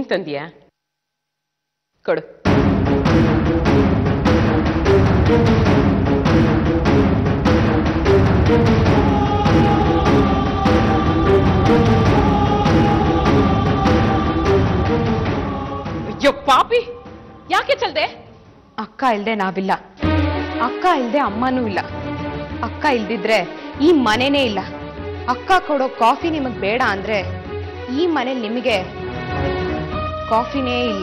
ನೀನ್ ತಂದಿಯಾ ಕೊಡು ಅಯ್ಯೋ ಪಾಪಿ ಯಾಕೆ ಚಲ್ದೆ ಅಕ್ಕ ಇಲ್ದೆ ನಾವಿಲ್ಲ ಅಕ್ಕ ಇಲ್ದೆ ಅಮ್ಮನೂ ಇಲ್ಲ ಅಕ್ಕ ಇಲ್ದಿದ್ರೆ ಈ ಮನೆನೇ ಇಲ್ಲ ಅಕ್ಕ ಕೊಡೋ ಕಾಫಿ ನಿಮಗ್ ಬೇಡ ಅಂದ್ರೆ ಈ ಮನೆ ನಿಮಗೆ ಕಾಫಿನೇ ಇಲ್ಲ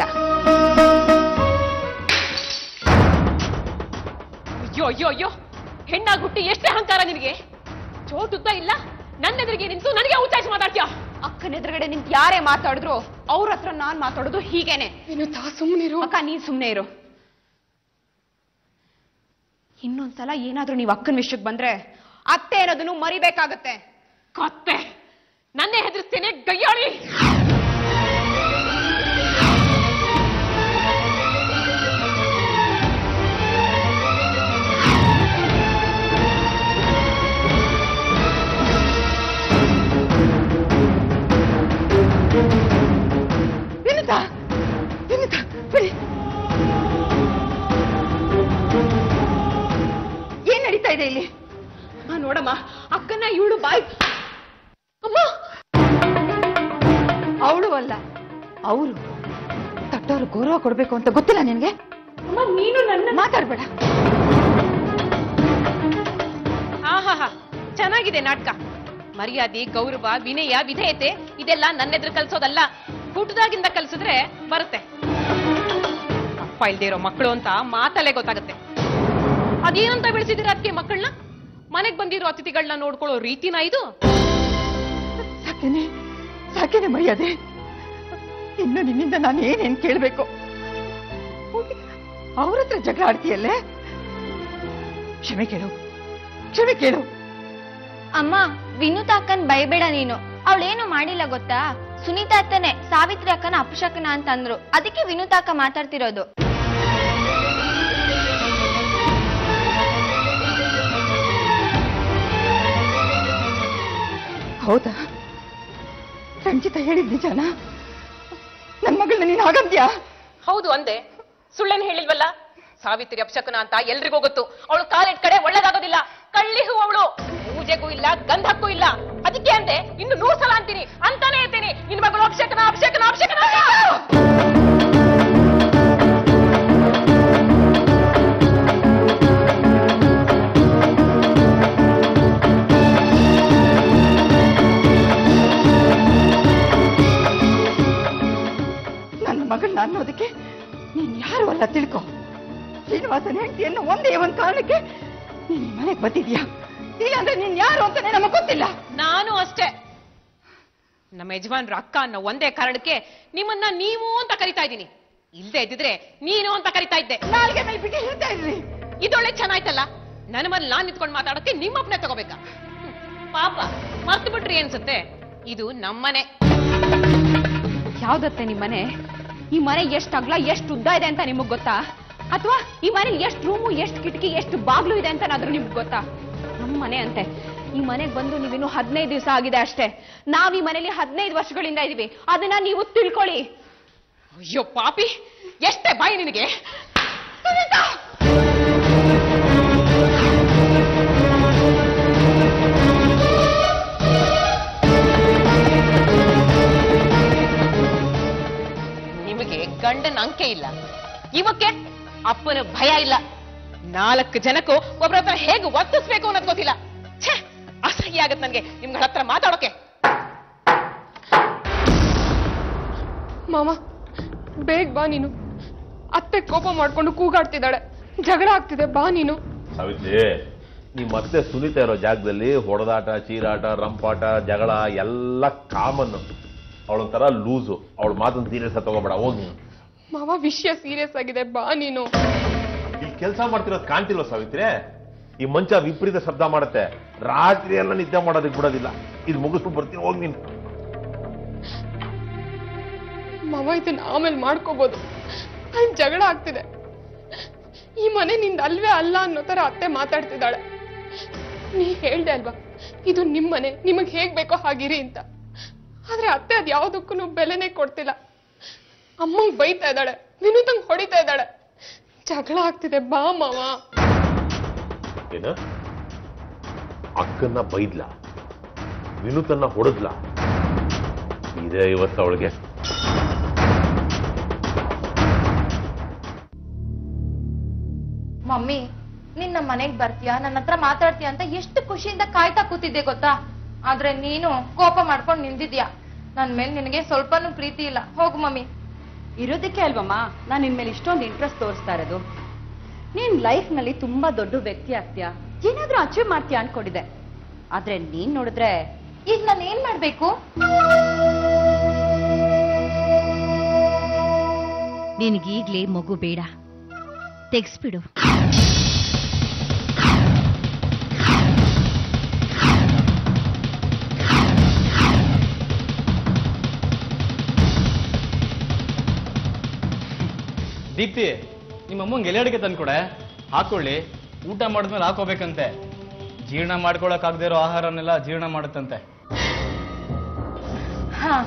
ಅಯ್ಯೋ ಅಯ್ಯೋ ಅಯ್ಯೋ ಹೆಣ್ಣಾಗ್ ಹುಟ್ಟಿ ಎಷ್ಟೇ ಅಹಂಕಾರ ನಿನಗೆ ಚೋಟುದ್ದ ಇಲ್ಲ ನನ್ನ ಎದುರಿಗೆ ನಿಂತು ನನಗೆ ಉಚ್ಚಾರಿಸಿ ಮಾತಾಡ್ತೀಯ ಅಕ್ಕನ ಎದುರುಗಡೆ ನಿಂತು ಯಾರೇ ಮಾತಾಡಿದ್ರು ಅವ್ರ ಹತ್ರ ನಾನ್ ಮಾತಾಡೋದು ಹೀಗೇನೆ ವಿನುತಾ ಸುಮ್ಮನಿರು ಅಕ್ಕ ನೀನ್ ಸುಮ್ನೆ ಇರು ಇನ್ನೊಂದ್ಸಲ ಏನಾದ್ರೂ ನೀವು ಅಕ್ಕನ ವಿಷಯಕ್ಕೆ ಬಂದ್ರೆ ಅತ್ತೆ ಅನ್ನೋದನ್ನು ಮರಿಬೇಕಾಗತ್ತೆ ಕತ್ತೆ ನನ್ನೇ ಹೆದರ್ಸ್ತೇನೆ ಗಯ್ಯಾಳಿ ವಿನುತಾ ವಿನುತಾ ಬಿಡಿ ಏನ್ ನಡೀತಾ ಇದೆ ಇಲ್ಲಿ ಆ, ನೋಡಮ್ಮ ಅಕ್ಕನ ಇವಳು ಬಾಯ್ ಅಮ್ಮ ಅವಳು ಅಲ್ಲ ಅವರು ತಟ್ಟೋರು ಗೌರವ ಕೊಡ್ಬೇಕು ಅಂತ ಗೊತ್ತಿಲ್ಲ ನಿನ್ಗೆ ಅಮ್ಮ ನೀನು ನನ್ನ ಮಾತಾಡ್ಬೇಡ ಆಹಾಹಾ ಚೆನ್ನಾಗಿದೆ ನಾಟಕ ಮರ್ಯಾದೆ ಗೌರವ ವಿನಯ ವಿಧೇಯತೆ ಇದೆಲ್ಲ ನನ್ನೆದ್ರು ಕಲ್ಸೋದಲ್ಲ ಹುಟ್ಟದಾಗಿಂದ ಕಲ್ಸಿದ್ರೆ ಬರುತ್ತೆ ಅಪ್ಪ ಇಲ್ದೇ ಇರೋ ಮಕ್ಕಳು ಅಂತ ಮಾತಲ್ಲೇ ಗೊತ್ತಾಗುತ್ತೆ ಅದೇನಂತ ಬೆಳೆಸಿದಿರ ಅದಕ್ಕೆ ಮಕ್ಕಳನ್ನ ಮನೆಗ್ ಬಂದಿರೋ ಅತಿಥಿಗಳನ್ನ ನೋಡ್ಕೊಳ್ಳೋ ರೀತಿನ ಇದು ಸಾಕೇನೆ ಸಾಕೇನೆ ಮರ್ಯಾದೆ ಇನ್ನು ನಿನ್ನಿಂದ ನಾನು ಏನೇನ್ ಕೇಳ್ಬೇಕು ಅವ್ರ ಹತ್ರ ಜಗಳ ಆಡ್ತೀಯಲ್ಲೇ ಕ್ಷಮೆ ಕೇಳು ಕ್ಷಮೆ ಕೇಳು ಅಮ್ಮ ವಿನುತಾ ಅಕ್ಕನ್ ಬೈಬೇಡ ನೀನು ಅವಳೇನು ಮಾಡಿಲ್ಲ ಗೊತ್ತಾ ಸುನೀತಾ ಅತ್ತನೆ ಸಾವಿತ್ರಿ ಅಕ್ಕನ ಅಪಶಕನ ಅಂತ ಅಂದ್ರು ಅದಕ್ಕೆ ವಿನುತಾ ಅಕ್ಕ ಮಾತಾಡ್ತಿರೋದು ಹೌದಾ ರಂಜಿತ ಹೇಳಿದ್ ನಿಜಾನ ನನ್ ಮಗಳನ್ನ ನೀನ್ ಹಾಗಂತ್ಯಾ ಹೌದು ಅಂದೆ ಸುಳ್ಳೇನ್ ಹೇಳಿಲ್ವಲ್ಲ ಸಾವಿತ್ರಿ ಅಪ್ಶಕನ ಅಂತ ಎಲ್ರಿಗೂ ಗೊತ್ತು ಅವಳು ಕಾಲಿಟ್ ಕಡೆ ಒಳ್ಳೇದಾಗೋದಿಲ್ಲ ಕಳ್ಳಿ ಹೂ ಅವಳು ಪೂಜೆಗೂ ಇಲ್ಲ ಗಂಧಕ್ಕೂ ಇಲ್ಲ ಅದಕ್ಕೆ ಅಂದೆ ಇನ್ನು ನೂರ್ ಸಲ ಅಂತೀನಿ ಅಂತಾನೆ ಇರ್ತೀನಿ ನಿನ್ ಮಗಳು ಅಪ್ಶಕನ ಅಪ್ಶಕನ ಅಪ್ಶಕನ ನನ್ನ ಮಗಳನ್ನ ಅನ್ನೋದಕ್ಕೆ ನೀನ್ ಯಾರು ಅಲ್ಲ ತಿಳ್ಕೊ ಶ್ರೀನಿವಾಸನ ಹೆಂಡತಿಯನ್ನು ಒಂದೇ ಒಂದ್ ಕಾರಣಕ್ಕೆ ನೀನ್ ಈ ಮನೆಗ್ ಬಂದಿದ್ಯಾ ಇಲ್ಲಾಂದ್ರೆ ನೀನ್ ಯಾರು ಅಂತಾನೆ ನಮಗ್ ಗೊತ್ತಿಲ್ಲ ನಾನು ಅಷ್ಟೇ ನಮ್ಮ ಯಜಮಾನ್ರ ಅಕ್ಕ ಅನ್ನೋ ಒಂದೇ ಕಾರಣಕ್ಕೆ ನಿಮ್ಮನ್ನ ನೀವು ಅಂತ ಕರಿತಾ ಇದ್ದೀನಿ ಇಲ್ದೇ ಇದ್ದಿದ್ರೆ ನೀನು ಅಂತ ಕರಿತಾ ಇದ್ದೆ ನಾಲ್ಗೆ ಮೇಲೆ ಬಿಟ್ಟು ಹೇಳ್ತಾ ಇದ್ರಿ ಇದೊಳ್ಳೆ ಚೆನ್ನಾಯ್ತಲ್ಲ ನನ್ನ ಮನೇಲಿ ನಾನ್ ನಿಂತ್ಕೊಂಡು ಮಾತಾಡೋಕೆ ನಿಮ್ಮಪ್ಪನೇ ತಗೋಬೇಕಾ ಹ್ಮ್. ಪಾಪ ಮರ್ತು ಬಿಟ್ರಿ ಅನ್ಸುತ್ತೆ ಇದು ನಮ್ಮನೆ ಯಾವ್ದತ್ತೆ ನಿಮ್ಮನೆ ಈ ಮನೆ ಎಷ್ಟು ಅಗ್ಲ ಎಷ್ಟು ಉದ್ದ ಇದೆ ಅಂತ ನಿಮಗ್ ಗೊತ್ತಾ ಅಥವಾ ಈ ಮನೇಲಿ ಎಷ್ಟು ರೂಮು ಎಷ್ಟು ಕಿಟಕಿ ಎಷ್ಟು ಬಾಗ್ಲು ಇದೆ ಅಂತನಾದ್ರೂ ನಿಮ್ಗೆ ಗೊತ್ತಾ ನಮ್ಮ ಮನೆ ಅಂತೆ ಈ ಮನೆಗೆ ಬಂದು ನೀವಿನ್ನು ಹದಿನೈದು ದಿವಸ ಆಗಿದೆ ಅಷ್ಟೇ ನಾವ್ ಈ ಮನೇಲಿ ಹದಿನೈದು ವರ್ಷಗಳಿಂದ ಇದೀವಿ ಅದನ್ನ ನೀವು ತಿಳ್ಕೊಳ್ಳಿ ಅಯ್ಯೋ ಪಾಪಿ ಎಷ್ಟೇ ಬಾಯಿ ನಿನಗೆ ನಿಮಗೆ ಗಂಡನ ಅಂಕೆ ಇಲ್ಲ ಇವಕ್ಕೆ ಅಪ್ಪನ ಭಯ ಇಲ್ಲ ನಾಲ್ಕು ಜನಕ್ಕೂ ಒಬ್ಬರ ಹತ್ರ ಹೇಗೆ ವರ್ತಿಸ್ಬೇಕು ಅನ್ನೋದು ಗೊತ್ತಿಲ್ಲ ಛೇ ಅಸಹ್ಯ ಆಗತ್ತೆ ನನಗೆ ನಿಮ್ಗಳ ಹತ್ರ ಮಾತಾಡೋಕೆ ಮಾಮ ಬೇಗ ಬಾ ನೀನು ಅತ್ತೆ ಕೋಪ ಮಾಡ್ಕೊಂಡು ಕೂಗಾಡ್ತಿದ್ದಾಳೆ ಜಗಳ ಆಗ್ತಿದೆ ಬಾ ನೀನು ಸಾವಿತ್ರಿ ನೀ ಮತ್ತೆ ಸುನೀತಾ ಇರೋ ಜಾಗದಲ್ಲಿ ಹೊಡೆದಾಟ ಚೀರಾಟ ರಂಪಾಟ ಜಗಳ ಎಲ್ಲ ಕಾಮನ್ ಅವಳೊಂಥರ ಲೂಸು ಅವಳ ಮಾತನ್ನು ಸೀರಿಯಸ್ ತಗೋಬೇಡ ಹೋಗಿ ನೀನು ಮಾವ ವಿಷಯ ಸೀರಿಯಸ್ ಆಗಿದೆ ಬಾ ನೀನು ಇಲ್ಲಿ ಕೆಲಸ ಮಾಡ್ತಿರೋದು ಕಾಣ್ತಿಲ್ವ ಸಾವಿತ್ರಿ ಈ ಮಂಚ ವಿಪರೀತ ಶಬ್ದ ಮಾಡುತ್ತೆ ರಾತ್ರಿ ಎಲ್ಲ ನಿದ್ದೆ ಮಾಡೋದಕ್ಕೆ ಬಿಡೋದಿಲ್ಲ ಇದು ಮುಗಿಸ್ಬಿಟ್ಟು ಬರ್ತೀನಿ ಹೋಗಿ ನೀನು ಮಾವ ಇದನ್ನ ಆಮೇಲೆ ಮಾಡ್ಕೋಬಹುದು ನನ್ ಜಗಳ ಆಗ್ತಿದೆ ಈ ಮನೆ ನಿಂದ ಅಲ್ವೇ ಅಲ್ಲ ಅನ್ನೋ ತರ ಅತ್ತೆ ಮಾತಾಡ್ತಿದ್ದಾಳೆ ನೀ ಹೇಳ್ದೆ ಅಲ್ವಾ ಇದು ನಿಮ್ ಮನೆ ನಿಮಗ್ ಹೇಗ್ ಬೇಕೋ ಹಾಗಿರಿ ಅಂತ ಆದ್ರೆ ಅತ್ತೆ ಅದ್ ಯಾವ್ದಕ್ಕೂ ಬೆಲೆನೇ ಕೊಡ್ತಿಲ್ಲ ಅಮ್ಮಂಗ್ ಬೈತಾ ಇದ್ದಾಳೆ ವಿನೂತಂಗ್ ಹೊಡಿತಾ ಇದ್ದಾಳೆ ಜಗಳ ಆಗ್ತಿದೆ ಬಾ ಮಾವ ಏನ ಅಕ್ಕನ್ನ ಬೈದ್ಲ ವಿನುತನ್ನ ಹೊಡೆದ್ಲ ಇದೇ ಇವತ್ತು ಅವಳಿಗೆ ಮಮ್ಮಿ ನೀನ್ ನಮ್ಮ ಮನೆಗ್ ಬರ್ತೀಯಾ ನನ್ನ ಹತ್ರ ಮಾತಾಡ್ತೀಯ ಅಂತ ಎಷ್ಟು ಖುಷಿಯಿಂದ ಕಾಯ್ತಾ ಕೂತಿದ್ದೆ ಗೊತ್ತಾ ಆದ್ರೆ ನೀನು ಕೋಪ ಮಾಡ್ಕೊಂಡು ನಿಂತಿದ್ಯಾ ನನ್ ಮೇಲೆ ನಿನಗೆ ಸ್ವಲ್ಪನೂ ಪ್ರೀತಿ ಇಲ್ಲ ಹೋಗು ಮಮ್ಮಿ ಇರೋದಕ್ಕೆ ಅಲ್ವಮ್ಮ ನಾನು ನಿನ್ಮೇಲೆ ಇಷ್ಟೊಂದು ಇಂಟ್ರೆಸ್ಟ್ ತೋರಿಸ್ತಾ ಇರೋದು ನೀನ್ ಲೈಫ್ ನಲ್ಲಿ ತುಂಬಾ ದೊಡ್ಡ ವ್ಯಕ್ತಿ ಆಗ್ತೀಯಾ ಏನಾದ್ರೂ ಅಚೀವ್ ಮಾಡ್ತೀಯಾ ಅನ್ಕೊಂಡಿದ್ದೆ ಆದ್ರೆ ನೀನ್ ನೋಡಿದ್ರೆ ಈಗ ನಾನು ಏನ್ ಮಾಡ್ಬೇಕು ನಿನಗೀಗ್ಲೇ ಮಗು ಬೇಡ ತೆಗ್ಸ್ಬಿಡು ದೀಪ್ತಿ ನಿಮ್ಮ ಅಮ್ಮಂಗೆ ಎಲೆ ಅಡಿಕೆ ತಂದ್ಕೊಡೆ ಹಾಕೊಳ್ಳಿ ಊಟ ಮಾಡಿದ್ಮೇಲೆ ಹಾಕೋಬೇಕಂತೆ ಜೀರ್ಣ ಮಾಡ್ಕೊಳಕ್ಕಾಗದೇ ಇರೋ ಆಹಾರನೆಲ್ಲ ಜೀರ್ಣ ಮಾಡುತ್ತಂತೆ ಹಾ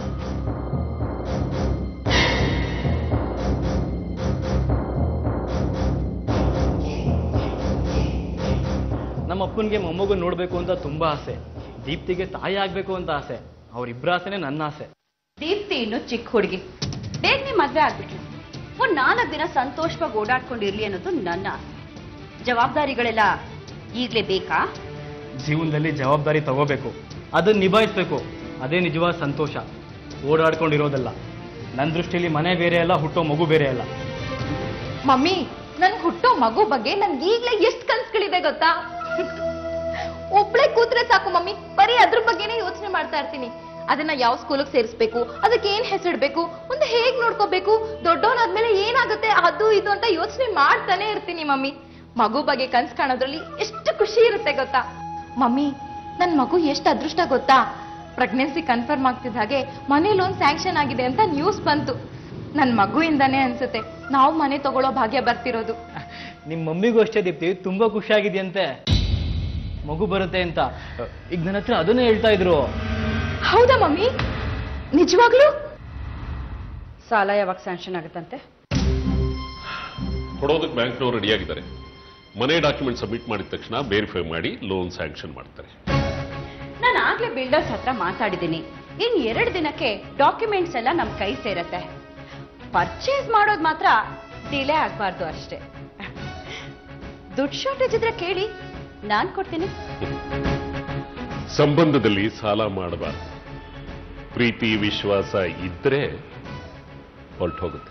ನಮ್ಮ ಅಪ್ಪನಿಗೆ ಮೊಮ್ಮಗನ್ ನೋಡ್ಬೇಕು ಅಂತ ತುಂಬಾ ಆಸೆ ದೀಪ್ತಿಗೆ ತಾಯಿ ಆಗ್ಬೇಕು ಅಂತ ಆಸೆ ಅವ್ರಿಬ್ರ ಆಸೆನೆ ನನ್ನ ಆಸೆ ದೀಪ್ತಿ ಇನ್ನು ಚಿಕ್ಕ ಹುಡುಗಿ ಬೇಗನೆ ಮದ್ವೆ ಆಗ್ಬಿಟ್ಲು ಒಂದ್ ನಾಲ್ಕು ದಿನ ಸಂತೋಷವಾಗಿ ಓಡಾಡ್ಕೊಂಡಿರ್ಲಿ ಅನ್ನೋದು ನನ್ನ ಆಸೆ ಜವಾಬ್ದಾರಿಗಳೆಲ್ಲ ಈಗ್ಲೇ ಬೇಕಾ ಜೀವನದಲ್ಲಿ ಜವಾಬ್ದಾರಿ ತಗೋಬೇಕು ಅದನ್ನ ನಿಭಾಯಿಸ್ಬೇಕು ಅದೇ ನಿಜವಾದ ಸಂತೋಷ ಓಡಾಡ್ಕೊಂಡಿರೋದಲ್ಲ ನನ್ನ ದೃಷ್ಟಿಲಿ ಮನೆ ಬೇರೆ ಅಲ್ಲ ಹುಟ್ಟೋ ಮಗು ಬೇರೆ ಅಲ್ಲ ಮಮ್ಮಿ ನನ್ ಹುಟ್ಟೋ ಮಗು ಬಗ್ಗೆ ನನ್ಗೆ ಈಗ್ಲೇ ಎಷ್ಟ್ ಕನ್ಸ್ಗಳಿದೆ ಗೊತ್ತಾ ಒಬ್ಳೆ ಕೂತ್ರೆ ಸಾಕು ಮಮ್ಮಿ ಬರೀ ಅದ್ರ ಬಗ್ಗೆನೇ ಯೋಚನೆ ಮಾಡ್ತಾ ಇರ್ತೀನಿ ಅದನ್ನ ಯಾವ ಸ್ಕೂಲಿಗೆ ಸೇರಿಸ್ಬೇಕು ಅದಕ್ಕೆ ಏನ್ ಹೆಸರಿಡ್ಬೇಕು ಮುಂದೆ ಹೇಗ್ ನೋಡ್ಕೋಬೇಕು ದೊಡ್ಡವನಾದ್ಮೇಲೆ ಏನಾಗುತ್ತೆ ಅದು ಇದು ಅಂತ ಯೋಚನೆ ಮಾಡ್ತಾನೆ ಇರ್ತೀನಿ ಮಮ್ಮಿ ಮಗು ಬಗ್ಗೆ ಕನ್ಸ್ ಕಾಣೋದ್ರಲ್ಲಿ ಎಷ್ಟು ಖುಷಿ ಇರುತ್ತೆ ಗೊತ್ತಾ ಮಮ್ಮಿ ನನ್ ಮಗು ಎಷ್ಟು ಅದೃಷ್ಟ ಗೊತ್ತಾ ಪ್ರೆಗ್ನೆನ್ಸಿ ಕನ್ಫರ್ಮ್ ಆಗ್ತಿದ್ದ ಹಾಗೆ ಮನೆ ಲೋನ್ ಸ್ಯಾಂಕ್ಷನ್ ಆಗಿದೆ ಅಂತ ನ್ಯೂಸ್ ಬಂತು ನನ್ ಮಗುವಿಂದಾನೇ ಅನ್ಸುತ್ತೆ ನಾವು ಮನೆ ತಗೊಳ್ಳೋ ಭಾಗ್ಯ ಬರ್ತಿರೋದು ನಿಮ್ಮ ಮಮ್ಮಿಗೂ ಅಷ್ಟೇ ದೀಪ್ತಿ ತುಂಬಾ ಖುಷಿಯಾಗಿದೆಯಂತೆ ಮಗು ಬರುತ್ತೆ ಅಂತ ಈಗ ನನ್ನ ಹತ್ರ ಅದನ್ನೇ ಹೇಳ್ತಾ ಇದ್ರು ಹೌದಾ ಮಮ್ಮಿ ನಿಜವಾಗ್ಲೂ ಸಾಲ ಯಾವಾಗ ಸ್ಯಾಂಕ್ಷನ್ ಆಗುತ್ತಂತೆ ಕೊಡೋದಕ್ಕೆ ಬ್ಯಾಂಕ್ನವರು ರೆಡಿಯಾಗಿದ್ದಾರೆ ಮನೆ ಡಾಕ್ಯುಮೆಂಟ್ ಸಬ್ಮಿಟ್ ಮಾಡಿದ ತಕ್ಷಣ ವೆರಿಫೈ ಮಾಡಿ ಲೋನ್ ಸ್ಯಾಂಕ್ಷನ್ ಮಾಡ್ತಾರೆ ನಾನು ಆಗ್ಲೇ ಬಿಲ್ಡರ್ಸ್ ಹತ್ರ ಮಾತಾಡಿದ್ದೀನಿ ಇನ್ ಎರಡು ದಿನಕ್ಕೆ ಡಾಕ್ಯುಮೆಂಟ್ಸ್ ಎಲ್ಲ ನಮ್ ಕೈ ಸೇರತ್ತೆ ಪರ್ಚೇಸ್ ಮಾಡೋದು ಮಾತ್ರ ಡಿಲೇ ಆಗ್ಬಾರ್ದು ಅಷ್ಟೇ ದುಡ್ಡು ಶಾರ್ಟೇಜ್ ಇದ್ರೆ ಕೇಳಿ ನಾನ್ ಕೊಡ್ತೀನಿ ಸಂಬಂಧದಲ್ಲಿ ಸಾಲ ಮಾಡಬಾರ್ದು ಪ್ರೀತಿ ವಿಶ್ವಾಸ ಇದ್ರೆ ಹೊರಟು ಹೋಗುತ್ತೆ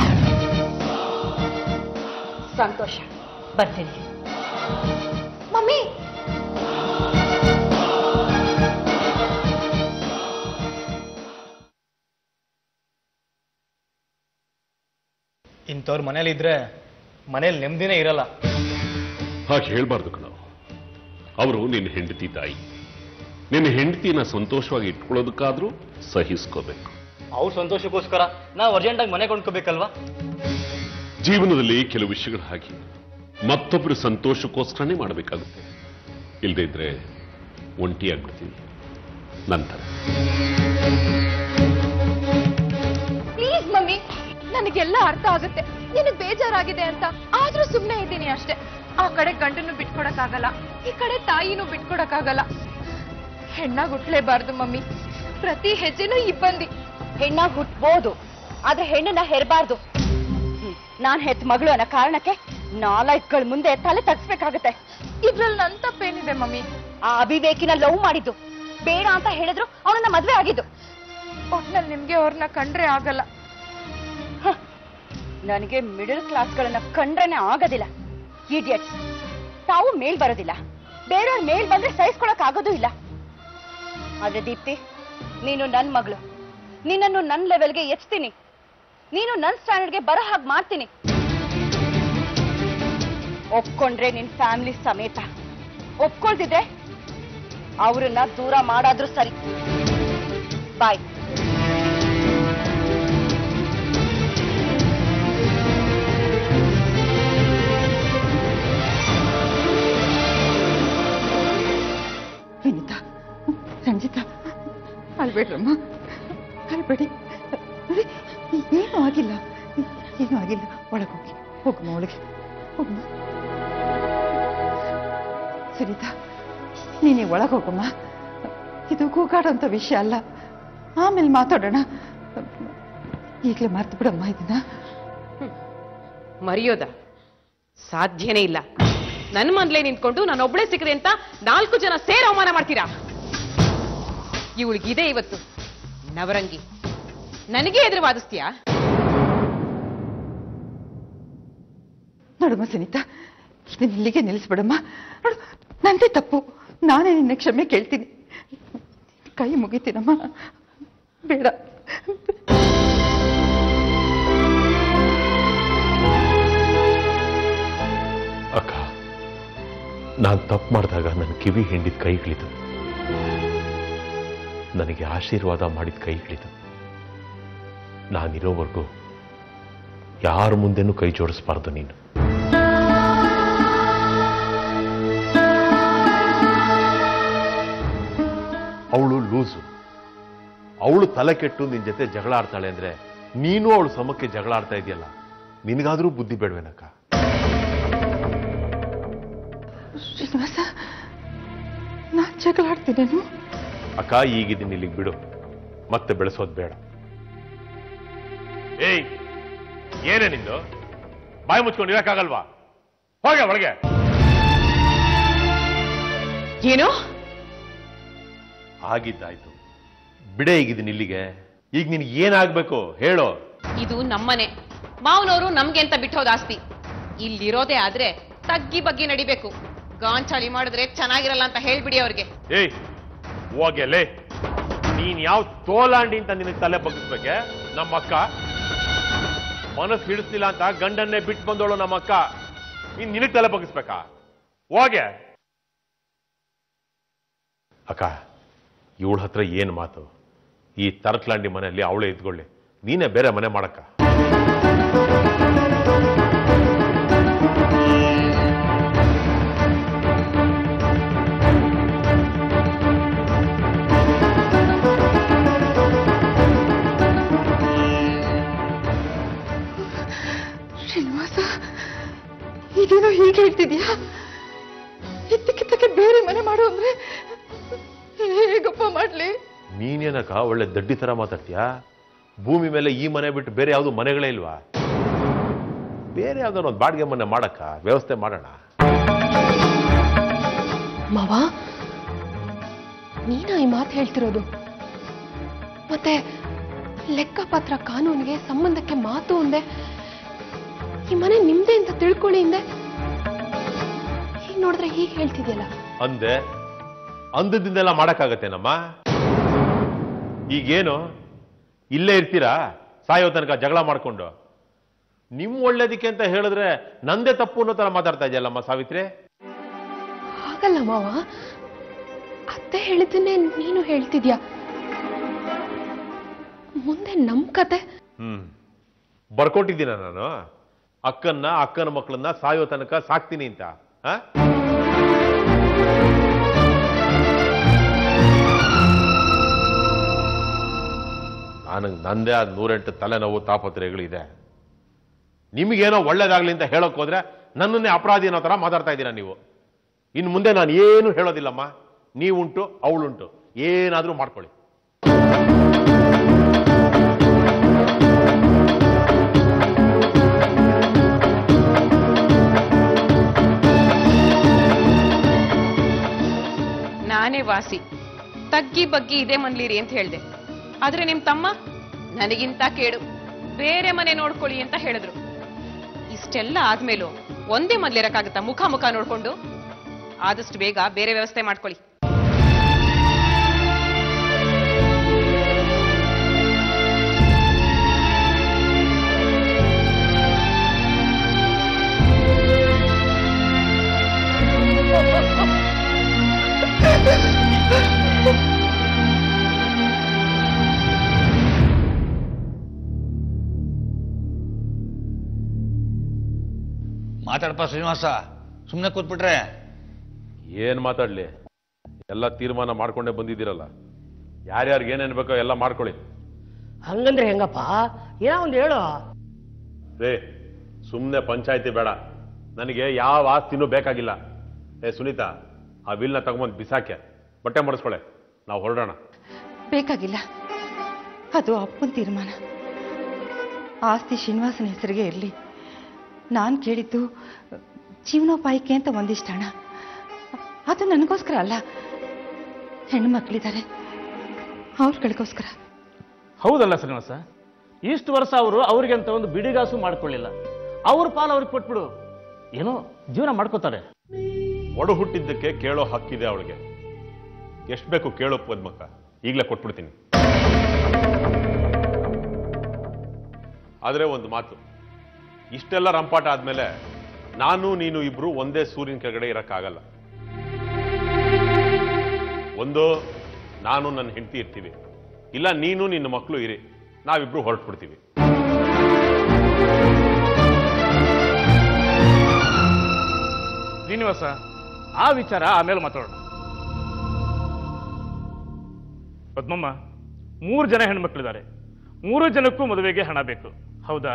ಸಂತೋಷ ಬರ್ತೀನಿ ಮಮ್ಮಿ ಇಂಥವ್ರ ಮನೇಲಿ ಇದ್ರೆ ಮನೇಲಿ ನೆಮ್ಮದಿನೇ ಇರಲ್ಲ ಹಾಗೆ ಹೇಳ್ಬಾರ್ದು ಕಣ ಅವರು ನಿನ್ನ ಹೆಂಡತಿ ತಾಯಿ ನಿನ್ನ ಹೆಂಡತಿನ ಸಂತೋಷವಾಗಿ ಇಟ್ಕೊಳ್ಳೋದಕ್ಕಾದ್ರೂ ಸಹಿಸ್ಕೋಬೇಕು ಅವ್ರ ಸಂತೋಷಕ್ಕೋಸ್ಕರ ನಾವು ಅರ್ಜೆಂಟಾಗಿ ಮನೆ ಕೊಂಡ್ಕೋಬೇಕಲ್ವಾ ಜೀವನದಲ್ಲಿ ಕೆಲವು ವಿಷಯಗಳು ಹಾಗೆ ಮತ್ತೊಬ್ಬರ ಸಂತೋಷಕ್ಕೋಸ್ಕರನೇ ಮಾಡಬೇಕಾಗುತ್ತೆ ಇಲ್ಲದೇ ಇದ್ರೆ ಒಂಟಿಯಾಗ್ಬಿಡ್ತೀನಿ ನಂತರ ಪ್ಲೀಸ್ ಮಮ್ಮಿ ನನಗೆಲ್ಲ ಅರ್ಥ ಆಗುತ್ತೆ ನಿನಗ್ ಬೇಜಾರಾಗಿದೆ ಅಂತ ಆದ್ರೂ ಸುಮ್ನೆ ಇದ್ದೀನಿ ಅಷ್ಟೇ ಆ ಕಡೆ ಗಂಡನ್ನು ಬಿಟ್ಕೊಡಕ್ಕಾಗಲ್ಲ ಈ ಕಡೆ ತಾಯಿನೂ ಬಿಟ್ಕೊಡಕ್ಕಾಗಲ್ಲ ಹೆಣ್ಣಾಗ್ ಹುಟ್ಲೇಬಾರ್ದು ಮಮ್ಮಿ ಪ್ರತಿ ಹೆಜ್ಜೆನೂ ಇಬ್ಬಂದಿ ಹೆಣ್ಣಾಗ್ ಹುಟ್ಬೋದು ಆದ್ರೆ ಹೆಣ್ಣನ್ನ ಹೆರಬಾರ್ದು ನಾನ್ ಹೆತ್ ಮಗಳು ಅನ್ನೋ ಕಾರಣಕ್ಕೆ ನಾಲ್ಕುಗಳ ಮುಂದೆ ತಲೆ ತಗ್ಸ್ಬೇಕಾಗತ್ತೆ ಇದ್ರಲ್ಲಿ ನನ್ ತಪ್ಪೇನಿದೆ ಮಮ್ಮಿ ಆ ಅವಿವೇಕಿನ ಲವ್ ಮಾಡಿದ್ದು ಬೇಡ ಅಂತ ಹೇಳಿದ್ರು ಅವನನ್ನ ಮದ್ವೆ ಆಗಿದ್ದು ಒಟ್ನಲ್ಲಿ ನಿಮ್ಗೆ ಅವ್ರನ್ನ ಕಂಡ್ರೆ ಆಗಲ್ಲ ನನಗೆ ಮಿಡಲ್ ಕ್ಲಾಸ್ಗಳನ್ನ ಕಂಡ್ರೇನೆ ಆಗೋದಿಲ್ಲ ಇಡಿಯಟ್ಸ್ ತಾವು ಮೇಲ್ ಬರೋದಿಲ್ಲ ಬೇರೆಯವ್ರ ಮೇಲ್ ಬಂದ್ರೆ ಸಹಿಸ್ಕೊಳಕ್ ಆಗೋದು ಇಲ್ಲ ಆದ್ರೆ ದೀಪ್ತಿ ನೀನು ನನ್ ಮಗಳು ನಿನ್ನನ್ನು ನನ್ ಲೆವೆಲ್ಗೆ ಎಚ್ತೀನಿ ನೀನು ನನ್ ಸ್ಟ್ಯಾಂಡರ್ಡ್ಗೆ ಬರೋ ಹಾಗೆ ಮಾಡ್ತೀನಿ ಒಪ್ಕೊಂಡ್ರೆ ನಿನ್ ಫ್ಯಾಮಿಲಿ ಸಮೇತ ಒಪ್ಕೊಳ್ತಿದ್ರೆ ಅವ್ರನ್ನ ದೂರ ಮಾಡಾದ್ರೂ ಸರಿ ಬಾಯ್ ವಿನಿತಾ ರಂಜಿತಾ ಅಲ್ಬೇಡ್ರಮ್ಮ ಅಲ್ಬೇಡಿ ನೋಡಿ, ಏನೂ ಆಗಿಲ್ಲ ಏನೂ ಆಗಿಲ್ಲ ಒಳಗೆ ಹೋಗಿ ಹೋಗಮ್ಮ ಒಳಗೆ ಹೋಗಮ್ಮ ಸರಿತಾ ನೀನೇ ಒಳಗೆ ಹೋಗಮ್ಮ ಇದು ಕೂಗಾಡೋಂಥ ವಿಷಯ ಅಲ್ಲ ಆಮೇಲೆ ಮಾತಾಡೋಣ ಈಗಲೇ ಮರ್ತು ಬಿಡಮ್ಮ ಇದನ್ನ ಮರೆಯೋದ ಸಾಧ್ಯನೇ ಇಲ್ಲ ನನ್ನ ಮನ್ಲೇ ನಿಂತ್ಕೊಂಡು ನಾನು ಒಬ್ಳೆ ಸಿಕ್ಕದೆ ಅಂತ ನಾಲ್ಕು ಜನ ಸೇರಿ ಅವಮಾನ ಮಾಡ್ತೀರಾ ಇವಳಿಗಿದೆ ಇವತ್ತು ನವರಂಗಿ ನನಗೆ ಎದುರು ವಾದಿಸ್ತೀಯಾ ನೋಡಮ್ಮ ಸುನೀತಾ ಇದನ್ನ ಇಲ್ಲಿಗೆ ನಿಲ್ಲಿಸ್ಬಿಡಮ್ಮ ನೋಡು ನಂದೇ ತಪ್ಪು ನಾನೇ ನಿನ್ನ ಕ್ಷಮೆ ಕೇಳ್ತೀನಿ ಕೈ ಮುಗಿತೀನಮ್ಮ ಬೇಡ ಅಕ್ಕ ನಾನು ತಪ್ಪು ಮಾಡಿದಾಗ ನನ್ನ ಕಿವಿ ಹಿಂಡಿದ ಕೈಗಳಿತು ನನಗೆ ಆಶೀರ್ವಾದ ಮಾಡಿದ ಕೈಗಳಿತು ನಾನಿರೋವರೆಗೂ ಯಾರ ಮುಂದೆನೂ ಕೈ ಜೋಡಿಸ್ಬಾರ್ದು ನೀನು ಅವಳು ಲೂಸು ಅವಳು ತಲೆ ಕೆಟ್ಟು ನಿನ್ ಜೊತೆ ಜಗಳ ಆಡ್ತಾಳೆ ಅಂದ್ರೆ ನೀನು ಅವಳು ಸಮಕ್ಕೆ ಜಗಳ ಆಡ್ತಾ ಇದೆಯಲ್ಲ ನಿನಗಾದ್ರೂ ಬುದ್ಧಿ ಬೇಡವೇನಕ್ಕ ಶ್ರೀನಿವಾಸ ನಾನ್ ಜಗಳ ಆಡ್ತೀನೇನು ಅಕ್ಕ ಈಗಿದ್ದೀನಿ ಇಲ್ಲಿಗೆ ಬಿಡು ಮತ್ತೆ ಬೆಳೆಸೋದು ಬೇಡ ಏಯ್ ಏನೇ ನಿಂದು ಬಾಯಿ ಮುಚ್ಕೊಂಡು ಇರಕ್ಕಾಗಲ್ವಾ ಹೋಗೆ ಒಳಗೆ ಏನು ಆಗಿದ್ದಾಯ್ತು ಬಿಡೆ ಈಗಿದ್ದೀನಿ ಇಲ್ಲಿಗೆ ಈಗ ನಿನ್ಗೆ ಏನಾಗ್ಬೇಕು ಹೇಳೋ ಇದು ನಮ್ಮನೆ ಮಾವನವರು ನಮ್ಗೆ ಅಂತ ಬಿಟ್ಟೋದ್ ಆಸ್ತಿ ಇಲ್ಲಿರೋದೇ ಆದ್ರೆ ತಗ್ಗಿ ಬಗ್ಗಿ ನಡಿಬೇಕು ಗಾಂಚಾಳಿ ಮಾಡಿದ್ರೆ ಚೆನ್ನಾಗಿರಲ್ಲ ಅಂತ ಹೇಳ್ಬಿಡಿ ಅವ್ರಿಗೆ ಏಯ್ ಹೋಗೆ ಲೇ ನೀನ್ ಯಾವ ತೋಲಾಂಡಿ ಅಂತ ನಿನಗೆ ತಲೆ ಬಗ್ಗಿಸ್ಬೇಕೆ ನಮ್ಮ ಅಕ್ಕ ಮನಸ್ಸು ಹಿಡಿಸ್ಲಿಲ್ಲ ಅಂತ ಗಂಡನ್ನೇ ಬಿಟ್ಟು ಬಂದೋಳು ನಮ್ಮ ಅಕ್ಕ ನೀನ್ ನಿನಗ್ ತಲೆ ಬಗ್ಗಿಸ್ಬೇಕಾ ಹೋಗೆ ಅಕ್ಕ ಇವಳ ಹತ್ರ ಏನ್ ಮಾತು ಈ ತರಕ್ಲಾಂಡಿ ಮನೆಯಲ್ಲಿ ಅವಳೇ ಇದ್ಕೊಳ್ಳಿ ನೀನೇ ಬೇರೆ ಮನೆ ಮಾಡಕ್ಕ ಶ್ರೀನಿವಾಸ ಈಗೇನೋ ಹೀಗೆ ಹೇಳ್ತಿದ್ಯಾ ಇದ್ದಕ್ಕಿದ್ದಕ್ಕೆ ಬೇರೆ ಮನೆ ಮಾಡು ಅಂದ್ರೆ ಹೇಗಪ್ಪ ಮಾಡ್ಲಿ ನೀನೇನಕ್ಕ ಒಳ್ಳೆ ದಡ್ಡಿ ತರ ಮಾತಾಡ್ತೀಯಾ ಭೂಮಿ ಮೇಲೆ ಈ ಮನೆ ಬಿಟ್ಟು ಬೇರೆ ಯಾವುದು ಮನೆಗಳೇ ಇಲ್ವಾ ಬೇರೆ ಯಾವ್ದಾರ ಒಂದು ಬಾಡಿಗೆ ಮನೆ ಮಾಡಕ್ಕ ವ್ಯವಸ್ಥೆ ಮಾಡೋಣ ಮಾವ ನೀನ ಈ ಮಾತು ಹೇಳ್ತಿರೋದು ಮತ್ತೆ ಲೆಕ್ಕಪತ್ರ ಕಾನೂನಿಗೆ ಸಂಬಂಧಕ್ಕೆ ಮಾತು ಒಂದೆ ಈ ಮನೆ ನಿಮ್ದೇ ಅಂತ ತಿಳ್ಕೊಳ್ಳಿ ಹಿಂದೆ ಹೀಗ್ ನೋಡಿದ್ರೆ ಹೀಗೆ ಹೇಳ್ತಿದ್ಯಲ್ಲ ಅಂದೆ ಅಂದದಿಂದೆಲ್ಲ ಮಾಡಕ್ಕಾಗತ್ತೇನಮ್ಮ ಈಗೇನು ಇಲ್ಲೇ ಇರ್ತೀರಾ ಸಾಯೋ ತನಕ ಜಗಳ ಮಾಡ್ಕೊಂಡು ನಿಮ್ ಒಳ್ಳೇದಕ್ಕೆ ಅಂತ ಹೇಳಿದ್ರೆ ನಂದೇ ತಪ್ಪು ಅನ್ನೋ ತರ ಮಾತಾಡ್ತಾ ಇದೆಯಲ್ಲಮ್ಮ ಸಾವಿತ್ರಿ ಹಾಗಲ್ಲ ಮಾವ ಅತ್ತೆ ಹೇಳಿದ್ದನ್ನೇ ನೀನು ಹೇಳ್ತಿದ್ಯಾ ಮುಂದೆ ನಮ್ ಕತೆ ಹ್ಮ್ ಬರ್ಕೊಟ್ಟಿದ್ದೀನ ನಾನು ಅಕ್ಕನ್ನ ಅಕ್ಕನ ಮಕ್ಕಳನ್ನ ಸಾಯೋ ತನಕ ಸಾಕ್ತೀನಿ ಅಂತ ಆ? ನನಗೆ ನಂದೇ ಆದ ನೂರೆಂಟು ತಲೆನೋವು ತಾಪತ್ರೆಗಳಿದೆ ನಿಮಗೇನೋ ಒಳ್ಳೇದಾಗ್ಲಿ ಅಂತ ಹೇಳಕ್ ಹೋದ್ರೆ ನನ್ನನ್ನೇ ಅಪರಾಧಿ ಅನ್ನೋ ತರ ಮಾತಾಡ್ತಾ ಇದ್ದೀರಾ ನೀವು ಇನ್ನು ಮುಂದೆ ನಾನು ಏನು ಹೇಳೋದಿಲ್ಲಮ್ಮ ನೀವುಂಟು ಅವಳುಂಟು ಏನಾದ್ರೂ ಮಾಡ್ಕೊಳ್ಳಿ ನಾನೇ ವಾಸಿ ತಗ್ಗಿ ಬಗ್ಗಿ ಇದೇ ಮನ್ಲಿರಿ ಅಂತ ಹೇಳ್ದೆ ಆದ್ರೆ ನಿಮ್ ತಮ್ಮ ನನಗಿಂತ ಕೇಡು ಬೇರೆ ಮನೆ ನೋಡ್ಕೊಳ್ಳಿ ಅಂತ ಹೇಳಿದ್ರು ಇಷ್ಟೆಲ್ಲ ಆದ್ಮೇಲೂ ಒಂದೇ ಮದ್ಲಿರಕ್ಕಾಗತ್ತಾ ಮುಖ ಮುಖ ನೋಡ್ಕೊಂಡು ಆದಷ್ಟು ಬೇಗ ಬೇರೆ ವ್ಯವಸ್ಥೆ ಮಾಡ್ಕೊಳ್ಳಿ ಮಾತಾಡಪ್ಪ ಶ್ರೀನಿವಾಸ ಸುಮ್ಮನೆ ಕೂತ್ಬಿಟ್ರೆ ಏನ್ ಮಾತಾಡ್ಲಿ ಎಲ್ಲ ತೀರ್ಮಾನ ಮಾಡ್ಕೊಂಡೇ ಬಂದಿದ್ದೀರಲ್ಲ ಯಾರ್ಯಾರಿಗೆ ಏನೇನ್ ಬೇಕೋ ಎಲ್ಲ ಮಾಡ್ಕೊಳ್ಳಿ ಹಂಗಂದ್ರೆ ಹೆಂಗಪ್ಪ ಏನೋ ಒಂದು ಹೇಳು ರೇ ಸುಮ್ಮನೆ ಪಂಚಾಯತಿ ಬೇಡ ನನಗೆ ಯಾವ ಆಸ್ತಿನೂ ಬೇಕಾಗಿಲ್ಲ ಏ ಸುನೀತಾ ಆ ಬಿಲ್ನ ತಗೊಂಬಂದು ಬಿಸಾಕೆ ಬಟ್ಟೆ ಮಡಿಸ್ಕೊಳೆ ನಾವು ಹೊರಡೋಣ ಬೇಕಾಗಿಲ್ಲ ಅದು ಅಪ್ಪನ ತೀರ್ಮಾನ ಆಸ್ತಿ ಶ್ರೀನಿವಾಸನ ಹೆಸರಿಗೆ ಇರಲಿ ನಾನು ಕೇಳಿದ್ದು ಜೀವನೋಪಾಯಕ್ಕೆ ಅಂತ ಒಂದಿಷ್ಟು ಹಣ ಅದು ನನಗೋಸ್ಕರ ಅಲ್ಲ ಹೆಣ್ಣು ಮಕ್ಕಳಿದ್ದಾರೆ ಅವ್ರಗಳಿಗೋಸ್ಕರ ಹೌದಲ್ಲ ಶ್ರೀನಿವಾಸ ಇಷ್ಟು ವರ್ಷ ಅವರು ಅವ್ರಿಗೆ ಅಂತ ಒಂದು ಬಿಡಿಗಾಸು ಮಾಡ್ಕೊಳ್ಳಿಲ್ಲ ಅವ್ರ ಪಾಲು ಅವ್ರಿಗೆ ಕೊಟ್ಬಿಡು ಏನೋ ಜೀವನ ಮಾಡ್ಕೋತಾರೆ ಒಡು ಹುಟ್ಟಿದ್ದಕ್ಕೆ ಕೇಳೋ ಹಕ್ಕಿದೆ ಅವಳಿಗೆ ಎಷ್ಟು ಬೇಕು ಕೇಳೋ ಪದ್ಮಕ್ಕ ಈಗಲೇ ಕೊಟ್ಬಿಡ್ತೀನಿ ಆದರೆ ಒಂದು ಮಾತು ಇಷ್ಟೆಲ್ಲ ರಂಪಾಟ ಆದ್ಮೇಲೆ ನಾನು ನೀನು ಇಬ್ರು ಒಂದೇ ಸೂರ್ಯನ ಕೆಳಗಡೆ ಇರಕ್ಕಾಗಲ್ಲ ಒಂದು ನಾನು ನನ್ನ ಹೆಂಡತಿ ಇರ್ತೀವಿ ಇಲ್ಲ ನೀನು ನಿನ್ನ ಮಕ್ಕಳು ಇರಿ ನಾವಿಬ್ರು ಹೊರಟ್ಬಿಡ್ತೀವಿ ಶ್ರೀನಿವಾಸ ಆ ವಿಚಾರ ಆಮೇಲೆ ಮಾತಾಡೋಣ ಪದ್ಮಮ್ಮ ಮೂರು ಜನ ಹೆಣ್ಮಕ್ಳಿದ್ದಾರೆ ಮೂರು ಜನಕ್ಕೂ ಮದುವೆಗೆ ಹಣ ಬೇಕು ಹೌದಾ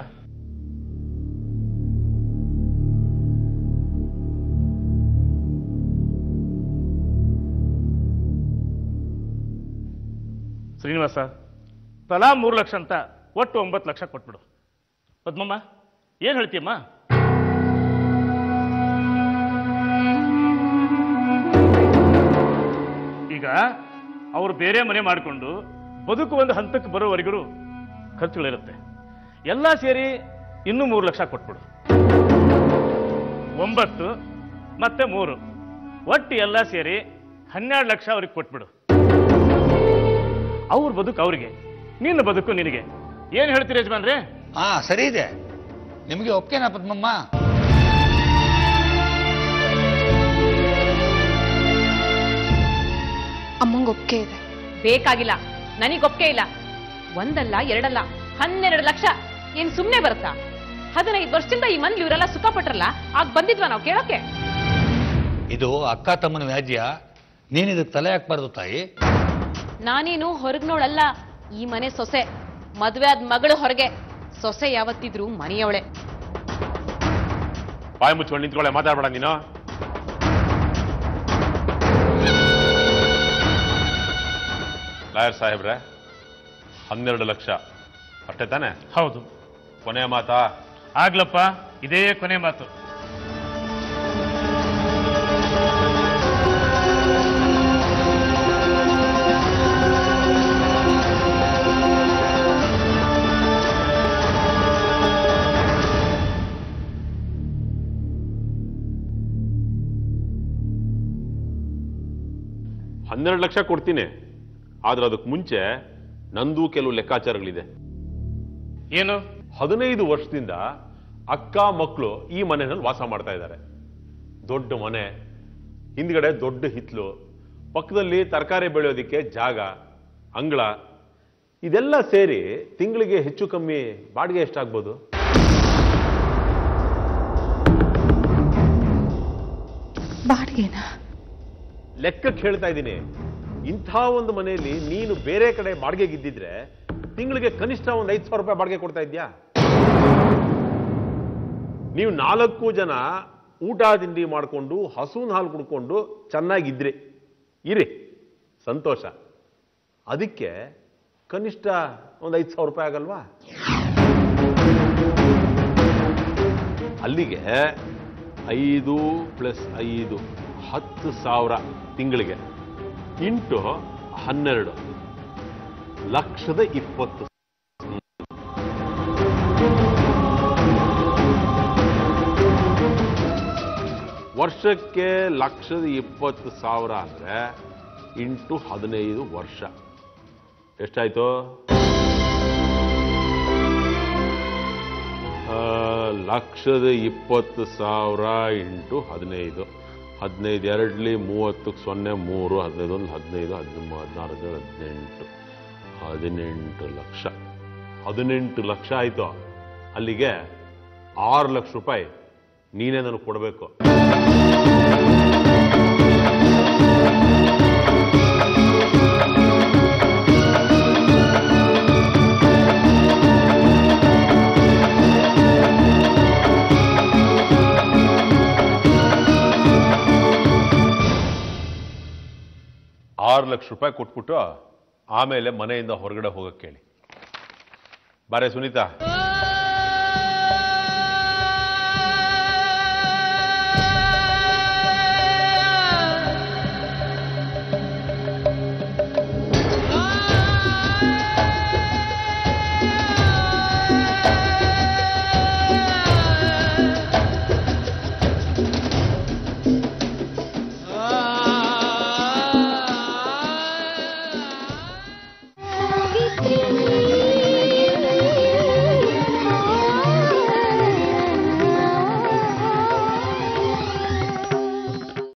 ಶ್ರೀನಿವಾಸ ತಲಾ ಮೂರು ಲಕ್ಷ ಅಂತ ಒಟ್ಟು ಒಂಬತ್ತು ಲಕ್ಷ ಕೊಟ್ಬಿಡು ಪದ್ಮಮ್ಮ ಏನ್ ಹೇಳ್ತೀಯಮ್ಮ ಈಗ ಅವರು ಬೇರೆ ಮನೆ ಮಾಡಿಕೊಂಡು ಬದುಕು ಒಂದು ಹಂತಕ್ಕೆ ಬರೋವರೆಗೂ ಖರ್ಚುಗಳಿರುತ್ತೆ ಎಲ್ಲ ಸೇರಿ ಇನ್ನೂ ಮೂರು ಲಕ್ಷ ಕೊಟ್ಬಿಡು ಒಂಬತ್ತು ಮತ್ತೆ ಮೂರು ಒಟ್ಟು ಎಲ್ಲ ಸೇರಿ ಹನ್ನೆರಡು ಲಕ್ಷ ಅವ್ರಿಗೆ ಕೊಟ್ಬಿಡು ಅವ್ರ ಬದುಕು ಅವ್ರಿಗೆ ನಿನ್ನ ಬದುಕು ನಿನಗೆ ಏನ್ ಹೇಳ್ತೀರಿ ಯಜಮಾನ್ರೆ ಹಾ ಸರಿ ಇದೆ ನಿಮಗೆ ಒಪ್ಕೆನಾ ಪದ್ಮಮ್ಮ ಅಮ್ಮಂಗೆ ಒಪ್ಪಿಗೆ ಇದೆ ಬೇಕಾಗಿಲ್ಲ ನನಗೊಪ್ಕೆ ಇಲ್ಲ ಒಂದಲ್ಲ ಎರಡಲ್ಲ ಹನ್ನೆರಡು ಲಕ್ಷ ಏನ್ ಸುಮ್ನೆ ಬರುತ್ತಾ ಹದಿನೈದು ವರ್ಷದಿಂದ ಈ ಮನೇಲಿ ಇವರೆಲ್ಲ ಸುಖ ಪಟ್ರಲ್ಲ ಆಗ ಬಂದಿದ್ವಾ ನಾವು ಕೇಳೋಕೆ ಇದು ಅಕ್ಕ ತಮ್ಮನ ವ್ಯಾಜ್ಯ ನೀನು ಇದಕ್ಕೆ ತಲೆ ಹಾಕ್ಬಾರ್ದು ತಾಯಿ ನಾನೇನು ಹೊರಗ್ನೋಳಲ್ಲ ಈ ಮನೆ ಸೊಸೆ ಮದ್ವೆ ಆದ ಮಗಳು ಹೊರಗೆ ಸೊಸೆ ಯಾವತ್ತಿದ್ರು ಮನೆಯವಳೆ ಬಾಯಿ ಮುಚ್ಕೊಂಡು ನಿಂತ್ಕೊಳ್ಳೆ ಮಾತಾಡ್ಬೇಡ ನೀನು ಲಾಯರ್ ಸಾಹೇಬ್ರೆ ಹನ್ನೆರಡು ಲಕ್ಷ ಅಷ್ಟೇ ತಾನೆ ಹೌದು ಕೊನೆಯ ಮಾತಾ ಆಗ್ಲಪ್ಪ ಇದೇ ಕೊನೆ ಮಾತು ಹನ್ನೆರಡು ಲಕ್ಷ ಕೊಡ್ತೀನಿ ಆದ್ರೆ ಅದಕ್ಕೆ ಮುಂಚೆ ನಂದು ಕೆಲವು ಲೆಕ್ಕಾಚಾರಗಳಿದೆ ಏನು ಹದಿನೈದು ವರ್ಷದಿಂದ ಅಕ್ಕ ಮಕ್ಕಳು ಈ ಮನೆಯಲ್ಲಿ ವಾಸ ಮಾಡ್ತಾ ಇದ್ದಾರೆ ದೊಡ್ಡ ಮನೆ ಹಿಂದ್ಗಡೆ ದೊಡ್ಡ ಹಿತ್ಲು ಪಕ್ಕದಲ್ಲಿ ತರಕಾರಿ ಬೆಳೆಯೋದಿಕ್ಕೆ ಜಾಗ ಅಂಗಳ ಇದೆಲ್ಲ ಸೇರಿ ತಿಂಗಳಿಗೆ ಹೆಚ್ಚು ಕಮ್ಮಿ ಬಾಡಿಗೆ ಎಷ್ಟಾಗ್ಬೋದು ಬಾಡಿಗೆನಾ ಲೆಕ್ಕಕ್ಕೆ ಹೇಳ್ತಾ ಇದ್ದೀನಿ ಇಂಥ ಒಂದು ಮನೆಯಲ್ಲಿ ನೀನು ಬೇರೆ ಕಡೆ ಬಾಡಿಗೆಗಿದ್ದಿದ್ರೆ ತಿಂಗಳಿಗೆ ಕನಿಷ್ಠ ಒಂದು ಐದು ಸಾವಿರ ರೂಪಾಯಿ ಬಾಡಿಗೆ ಕೊಡ್ತಾ ಇದ್ಯಾ ನೀವು ನಾಲ್ಕು ಜನ ಊಟ ತಿಂಡಿ ಮಾಡಿಕೊಂಡು ಹಸುವಿನ ಹಾಲು ಕುಡ್ಕೊಂಡು ಚೆನ್ನಾಗಿದ್ರಿ ಇರಿ ಸಂತೋಷ ಅದಕ್ಕೆ ಕನಿಷ್ಠ ಒಂದು ಐದು ಸಾವಿರ ರೂಪಾಯಿ ಆಗಲ್ವಾ ಅಲ್ಲಿಗೆ ಐದು ಪ್ಲಸ್ ಐದು ಹತ್ತು ಸಾವಿರ ತಿಂಗಳಿಗೆ ಇಂಟು ಹನ್ನೆರಡು ಲಕ್ಷದ ಇಪ್ಪತ್ತು ವರ್ಷಕ್ಕೆ ಲಕ್ಷದ ಇಪ್ಪತ್ತು ಸಾವಿರ ಅಂದ್ರೆ ಇಂಟು ಹದಿನೈದು ವರ್ಷ ಎಷ್ಟಾಯ್ತು ಆ, ಲಕ್ಷದ ಇಪ್ಪತ್ತು ಸಾವಿರ ಇಂಟು ಹದಿನೈದು ಹದಿನೈದು ಎರಡ್ಲಿ ಮೂವತ್ತಕ್ಕೆ ಸೊನ್ನೆ ಮೂರು ಹದಿನೈದು ಒಂದು ಹದಿನೈದು ಹದಿಮೂರು ಹದಿನಾರು ಹದಿನೇಳು ಹದಿನೆಂಟು ಹದಿನೆಂಟು ಲಕ್ಷ ಹದಿನೆಂಟು ಲಕ್ಷ ಆಯಿತು ಅಲ್ಲಿಗೆ ಆರು ಲಕ್ಷ ರೂಪಾಯಿ ನೀನೇ ನನಗೆ ಕೊಡಬೇಕು ಆರು ಲಕ್ಷ ರೂಪಾಯಿ ಕೊಟ್ಬಿಟ್ಟು ಆಮೇಲೆ ಮನೆಯಿಂದ ಹೊರಗಡೆ ಹೋಗಕ್ಕೆ ಕೇಳಿ ಬಾರೆ ಸುನೀತಾ